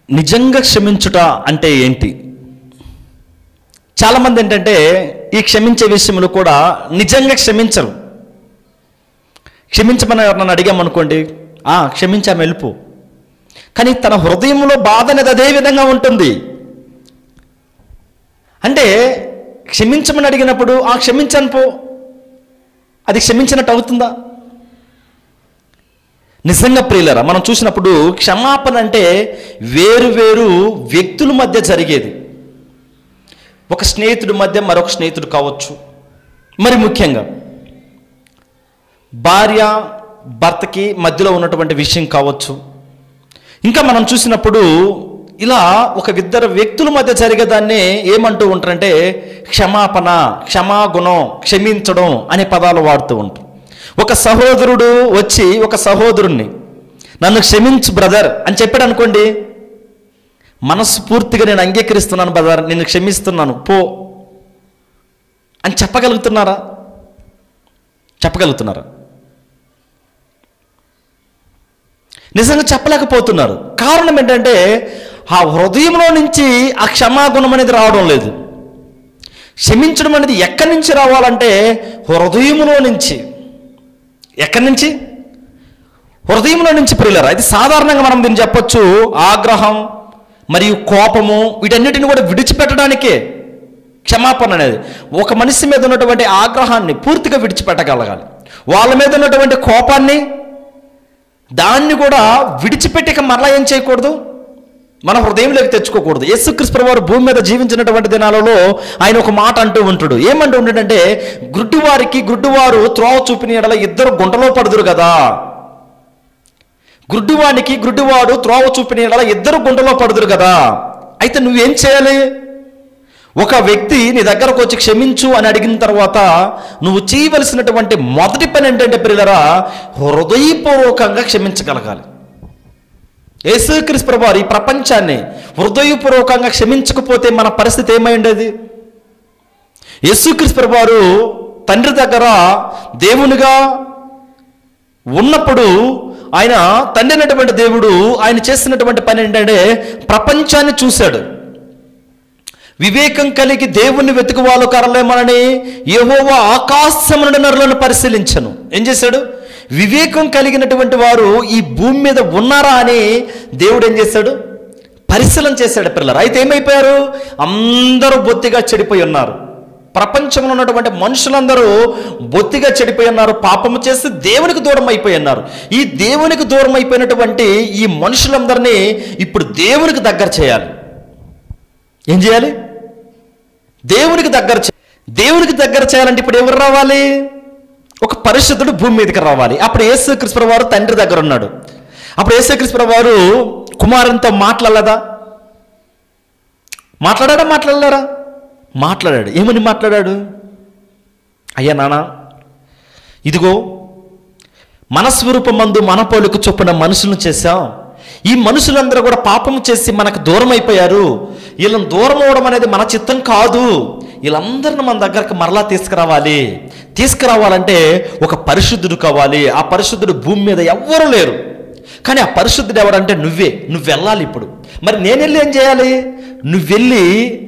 నిజంగా క్షమించుట అంటే ఏంటి చాలామంది ఏంటంటే ఈ క్షమించే విషయంలో కూడా నిజంగా క్షమించరు క్షమించమని ఎవరన్నా అడిగామనుకోండి "ఆ, క్షమించాము వెళ్ళిపో కానీ తన హృదయంలో బాధ అనేది అదే విధంగా ఉంటుంది అంటే క్షమించమని అడిగినప్పుడు ఆ క్షమించాను పో అది క్షమించినట్టు అవుతుందా నిజంగా ప్రియులరా మనం చూసినప్పుడు క్షమాపణ అంటే వేరు వేరు వ్యక్తుల మధ్య జరిగేది ఒక స్నేహితుడి మధ్య మరొక స్నేహితుడు కావచ్చు మరి ముఖ్యంగా భార్య భర్తకి మధ్యలో ఉన్నటువంటి విషయం కావచ్చు ఇంకా మనం చూసినప్పుడు ఇలా ఒక ఇద్దరు వ్యక్తుల మధ్య జరిగేదాన్ని ఏమంటూ ఉంటారంటే క్షమాపణ క్షమాగుణం క్షమించడం అనే పదాలు వాడుతూ ఉంటాం ఒక సహోదరుడు వచ్చి ఒక సహోదరుణ్ణి నన్ను క్షమించు బ్రదర్ అని చెప్పాడు అనుకోండి మనస్ఫూర్తిగా నేను అంగీకరిస్తున్నాను బ్రదర్ నిన్ను క్షమిస్తున్నాను పో అని చెప్పగలుగుతున్నారా చెప్పగలుగుతున్నారా నిజంగా చెప్పలేకపోతున్నారు కారణం ఏంటంటే ఆ హృదయంలో నుంచి ఆ క్షమాగుణం అనేది రావడం లేదు క్షమించడం అనేది ఎక్కడి నుంచి రావాలంటే హృదయంలో నుంచి ఎక్కడి నుంచి హృదయంలో నుంచి ప్రియులరా ఇది సాధారణంగా మనం దీన్ని చెప్పొచ్చు ఆగ్రహం మరియు కోపము వీటన్నిటిని కూడా విడిచిపెట్టడానికే క్షమాపణ అనేది ఒక మనిషి మీద ఉన్నటువంటి ఆగ్రహాన్ని పూర్తిగా విడిచిపెట్టగలగాలి వాళ్ళ మీద ఉన్నటువంటి కోపాన్ని దాన్ని కూడా విడిచిపెట్టి ఇక మరలా ఏం చేయకూడదు మన హృదయంలోకి తెచ్చుకోకూడదు యేసుక్రీస్తు వారు భూమి మీద జీవించినటువంటి దినాలలో ఆయన ఒక మాట అంటూ ఉంటాడు ఏమంటూ ఉంటాడంటే గుడ్డివారికి గుడ్డివారు త్రోవ చూపిన ఎడల ఇద్దరు గుంటలో పడుదురు కదా గుడ్డివానికి గుడ్డివాడు త్రోవ చూపిన ఎడల ఇద్దరు గుంటలో పడుదురు కదా అయితే నువ్వేం చేయాలి ఒక వ్యక్తి నీ దగ్గరకు వచ్చి క్షమించు అని అడిగిన తర్వాత నువ్వు చేయవలసినటువంటి మొదటి పని ఏంటంటే పిల్లరా హృదయపూర్వకంగా క్షమించగలగాలి యేసుక్రీస్తు వారు ఈ ప్రపంచాన్ని హృదయపూర్వకంగా క్షమించకపోతే మన పరిస్థితి ఏమై ఉండేది యేసుక్రీస్తు వారు తండ్రి దగ్గర దేవునిగా ఉన్నప్పుడు ఆయన తండ్రి అయినటువంటి దేవుడు ఆయన చేసినటువంటి పని ఏంటంటే ప్రపంచాన్ని చూశాడు వివేకం కలిగి దేవుణ్ణి వెతుకు వాళ్ళు కరలేమనని యెహోవా ఆకాశం నుండి నరులను పరిశీలించను ఏం చేశాడు వివేకం కలిగినటువంటి వారు ఈ భూమి మీద ఉన్నారా అని దేవుడు ఏం చేశాడు పరిశీలన చేశాడు పిల్లలు అయితే ఏమైపోయారు అందరూ బొత్తిగా చెడిపోయి ఉన్నారు ప్రపంచంలో ఉన్నటువంటి మనుషులందరూ బొత్తిగా చెడిపోయి ఉన్నారు పాపము చేసి దేవునికి దూరం అయిపోయి ఉన్నారు ఈ దేవునికి దూరం అయిపోయినటువంటి ఈ మనుషులందరినీ ఇప్పుడు దేవునికి దగ్గర చేయాలి ఏం చేయాలి దేవునికి దగ్గర చే- దేవునికి దగ్గర చేయాలంటే ఇప్పుడు ఎవరు రావాలి ఒక పరిశుద్ధుడు భూమి మీదకి రావాలి అప్పుడు యేసుక్రీస్తు వారు తండ్రి దగ్గర ఉన్నాడు అప్పుడు యేసుక్రీస్తు వారు కుమారునితో మాట్లాడలేదా మాట్లాడాడా మాట్లాడలేరా మాట్లాడాడు ఏమని మాట్లాడాడు అయ్యా నానా ఇదిగో మన స్వరూపమందు మన పోలిక చొప్పున మనుషులను చేశాం ఈ మనుషులందరూ కూడా పాపం చేసి మనకు దూరం అయిపోయారు వీళ్ళని దూరం అవడం అనేది మన చిత్తం కాదు వీళ్ళందరిని మన దగ్గరకు మరలా తీసుకురావాలి తీసుకురావాలంటే ఒక పరిశుద్ధుడు కావాలి ఆ పరిశుద్ధుడు భూమి మీద ఎవ్వరూ లేరు కానీ ఆ పరిశుద్ధుడు ఎవరంటే నువ్వే నువ్వు వెళ్ళాలి ఇప్పుడు మరి నేను వెళ్ళి ఏం చేయాలి నువ్వు వెళ్ళి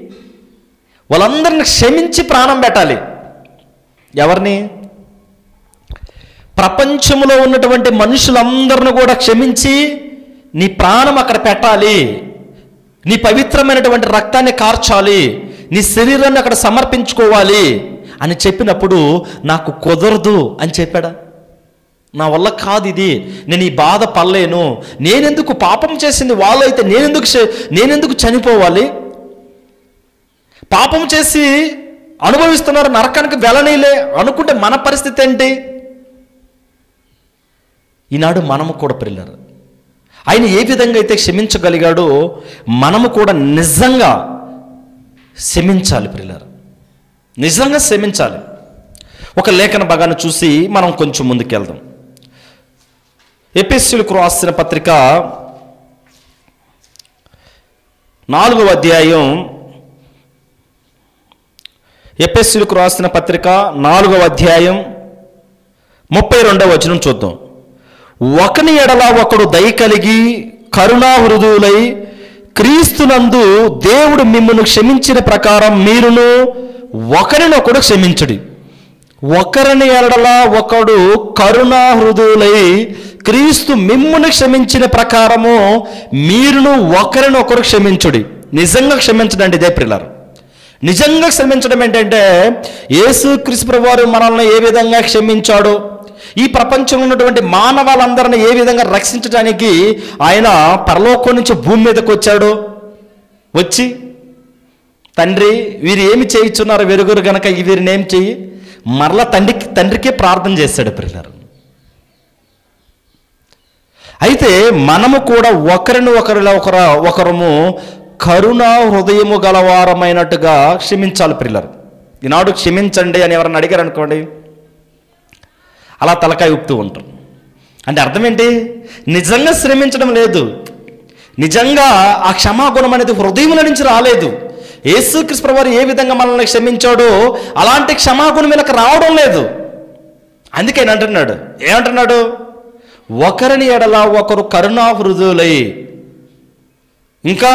వాళ్ళందరిని క్షమించి ప్రాణం పెట్టాలి ఎవరిని ప్రపంచంలో ఉన్నటువంటి మనుషులందరిని కూడా క్షమించి నీ ప్రాణం అక్కడ పెట్టాలి నీ పవిత్రమైనటువంటి రక్తాన్ని కార్చాలి నీ శరీరాన్ని అక్కడ సమర్పించుకోవాలి అని చెప్పినప్పుడు నాకు కుదరదు అని చెప్పాడా నా వల్ల కాదు ఇది నేను ఈ బాధ పడలేను నేనెందుకు పాపం చేసింది వాళ్ళు అయితే నేనెందుకు చే- నేనెందుకు చనిపోవాలి పాపం చేసి అనుభవిస్తున్నారు నరకానికి వెళ్ళనీలే అనుకుంటే మన పరిస్థితి ఏంటి ఈనాడు మనము కూడా పిల్లలు ఆయన ఏ విధంగా అయితే క్షమించగలిగాడో మనము కూడా నిజంగా క్షమించాలి పిల్లలు నిజంగా క్షమించాలి ఒక లేఖన భాగాన్ని చూసి మనం కొంచెం ముందుకెళ్దాం ఎపిస్సులకు రాసిన పత్రిక నాలుగవ అధ్యాయం ఎపిస్సులకు రాసిన పత్రిక నాలుగవ అధ్యాయం ముప్పై రెండవ వచనం చూద్దాం ఒకని ఎడల ఒకడు దయ కలిగి కరుణా హృదయులై క్రీస్తునందు దేవుడు మిమ్మల్ని క్షమించిన ప్రకారం మీరును ఒకరినొకడు క్షమించుడి ఒకరిని ఎరడలా ఒకడు కరుణా హృదయులై క్రీస్తు మిమ్మును క్షమించిన ప్రకారము మీరును ఒకరినొకరు క్షమించుడి నిజంగా క్షమించడండి ఇదే ప్రిల్లర్ నిజంగా క్షమించడం ఏంటంటే యేసు క్రీస్తు వారు మనల్ని ఏ విధంగా క్షమించాడో ఈ ప్రపంచంలో ఉన్నటువంటి మానవాళ్ళందరిని ఏ విధంగా రక్షించడానికి ఆయన పరలోకం నుంచి భూమి మీదకి వచ్చాడో వచ్చి తండ్రి వీరు ఏమి చేయించున్నారు వెరుగురు గనక ఈ వీరిని ఏం చెయ్యి మరలా తండ్రికి తండ్రికే ప్రార్థన చేశాడు పిల్లలు అయితే మనము కూడా ఒకరిని ఒకరిలో ఒకర ఒకరము కరుణ హృదయము గలవారమైనట్టుగా క్షమించాలి పిల్లలు ఈనాడు క్షమించండి అని ఎవరన్నా అడిగారు అనుకోండి అలా తలకాయ ఊపుతూ ఉంటారు అంటే అర్థం ఏంటి నిజంగా శ్రమించడం లేదు నిజంగా ఆ క్షమాగుణం అనేది హృదయముల నుంచి రాలేదు యేసుక్రీస్తు వారు ఏ విధంగా మనల్ని క్షమించాడో అలాంటి క్షమాగుణం వీళ్ళకి రావడం లేదు అందుకే ఆయన అంటున్నాడు ఏమంటున్నాడు ఒకరిని ఎడల ఒకరు కరుణా హృదయులై ఇంకా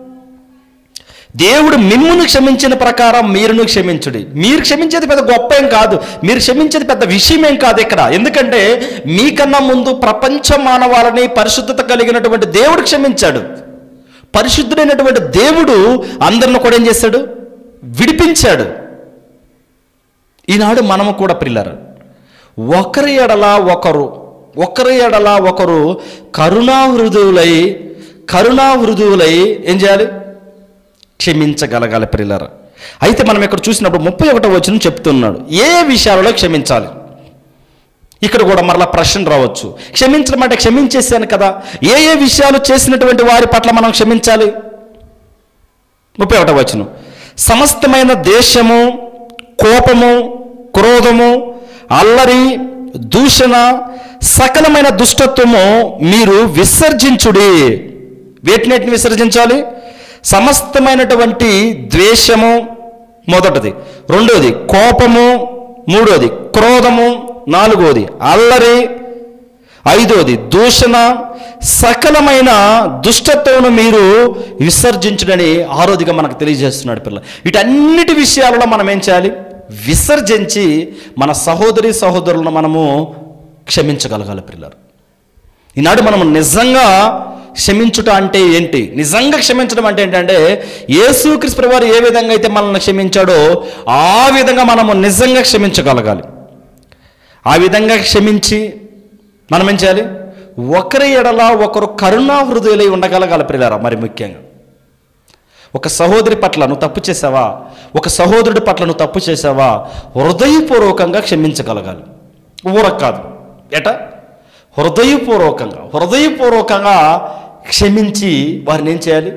దేవుడు మిమ్మును క్షమించిన ప్రకారం మీరును క్షమించుడి మీరు క్షమించేది పెద్ద గొప్ప ఏం కాదు మీరు క్షమించేది పెద్ద విషయం ఏం కాదు ఇక్కడ ఎందుకంటే మీకన్నా ముందు ప్రపంచ మానవాళిని పరిశుద్ధత కలిగినటువంటి దేవుడు క్షమించాడు పరిశుద్ధుడైనటువంటి దేవుడు అందరిని కూడా ఏం చేశాడు విడిపించాడు ఈనాడు మనము కూడా పిల్లరు ఒకరి ఎడల ఒకరు ఒకరి ఎడల ఒకరు కరుణా హృదయులై కరుణా హృదయులై ఏం చేయాలి క్షమించగలగాలి ప్రిల్లర అయితే మనం ఇక్కడ చూసినప్పుడు ముప్పై ఒకటో వచ్చిన చెప్తున్నాడు ఏ విషయాలలో క్షమించాలి ఇక్కడ కూడా మరలా ప్రశ్న రావచ్చు క్షమించడం అంటే క్షమించేసాను కదా ఏ ఏ విషయాలు చేసినటువంటి వారి పట్ల మనం క్షమించాలి ముప్పై ఒకటో వచ్చును సమస్తమైన దేశము కోపము క్రోధము అల్లరి దూషణ సకలమైన దుష్టత్వము మీరు విసర్జించుడి వేటినేటిని విసర్జించాలి సమస్తమైనటువంటి ద్వేషము మొదటిది రెండోది కోపము మూడోది క్రోధము నాలుగోది అల్లరి ఐదోది దూషణ సకలమైన దుష్టత్వమును మీరు విసర్జించుడని ఆరోదిగా మనకు తెలియజేస్తున్నాడు పిల్ల వీటన్నిటి విషయాలలో మనం ఏం చేయాలి విసర్జించి మన సహోదరి సహోదరులను మనము క్షమించగలగాలి పిల్లలు ఈనాడు మనం నిజంగా క్షమించుట అంటే ఏంటి నిజంగా క్షమించడం అంటే ఏంటంటే యేసుక్రీస్తు వారు ఏ విధంగా అయితే మనల్ని క్షమించాడో ఆ విధంగా మనము నిజంగా క్షమించగలగాలి ఆ విధంగా క్షమించి మనం ఏం చేయాలి ఒకరి ఎడల ఒకరు కరుణా హృదయులై ఉండగలగాలి ప్రియులారా మరి ముఖ్యంగా ఒక సహోదరి పట్ల నువ్వు తప్పు చేసావా ఒక సహోదరుడి పట్ల నువ్వు తప్పు చేసావా హృదయపూర్వకంగా క్షమించగలగాలి ఊరక కాదు ఎట హృదయపూర్వకంగా హృదయపూర్వకంగా క్షమించి వారిని ఏం చేయాలి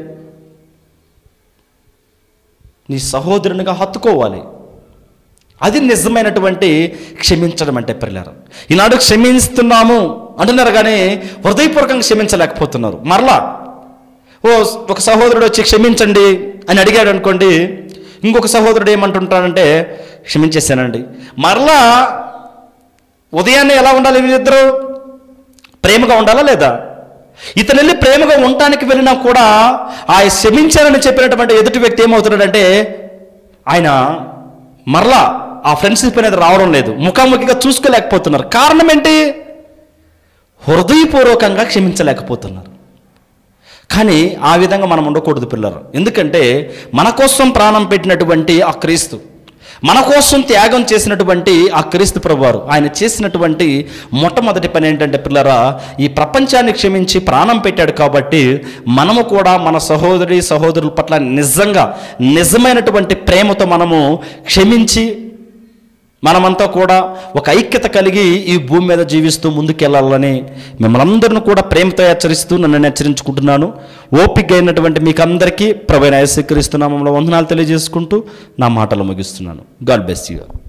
నీ సహోదరునిగా హత్తుకోవాలి అది నిజమైనటువంటి క్షమించడం అంటే పిల్లలు ఈనాడు క్షమిస్తున్నాము అంటున్నారు కానీ హృదయపూర్వకంగా క్షమించలేకపోతున్నారు మరలా ఓ ఒక సహోదరుడు వచ్చి క్షమించండి అని అడిగాడు అనుకోండి ఇంకొక సహోదరుడు ఏమంటుంటాడంటే క్షమించేశానండి మరలా ఉదయాన్నే ఎలా ఉండాలి వీళ్ళిద్దరూ ప్రేమగా ఉండాలా లేదా ఇతను వెళ్ళి ప్రేమగా ఉండటానికి వెళ్ళినా కూడా ఆ క్షమించాలని చెప్పినటువంటి ఎదుటి వ్యక్తి ఏమవుతున్నాడంటే ఆయన మరలా ఆ ఫ్రెండ్షిప్ అనేది రావడం లేదు ముఖాముఖిగా చూసుకోలేకపోతున్నారు కారణం ఏంటి హృదయపూర్వకంగా క్షమించలేకపోతున్నారు కానీ ఆ విధంగా మనం ఉండకూడదు పిల్లలు ఎందుకంటే మన కోసం ప్రాణం పెట్టినటువంటి ఆ క్రీస్తు మన కోసం త్యాగం చేసినటువంటి ఆ క్రీస్తు ప్రభువారు ఆయన చేసినటువంటి మొట్టమొదటి పని ఏంటంటే పిల్లరా ఈ ప్రపంచాన్ని క్షమించి ప్రాణం పెట్టాడు కాబట్టి మనము కూడా మన సహోదరి సహోదరుల పట్ల నిజంగా నిజమైనటువంటి ప్రేమతో మనము క్షమించి మనమంతా కూడా ఒక ఐక్యత కలిగి ఈ భూమి మీద జీవిస్తూ ముందుకెళ్ళాలని మిమ్మల్ని అందరిని కూడా ప్రేమతో హెచ్చరిస్తూ నన్ను హెచ్చరించుకుంటున్నాను ఓపిక అయినటువంటి మీకు అందరికీ ప్రభైన యేసుక్రీస్తు నామంలో వందనాలు తెలియజేసుకుంటూ నా మాటలు ముగిస్తున్నాను గాడ్ బెస్ యూ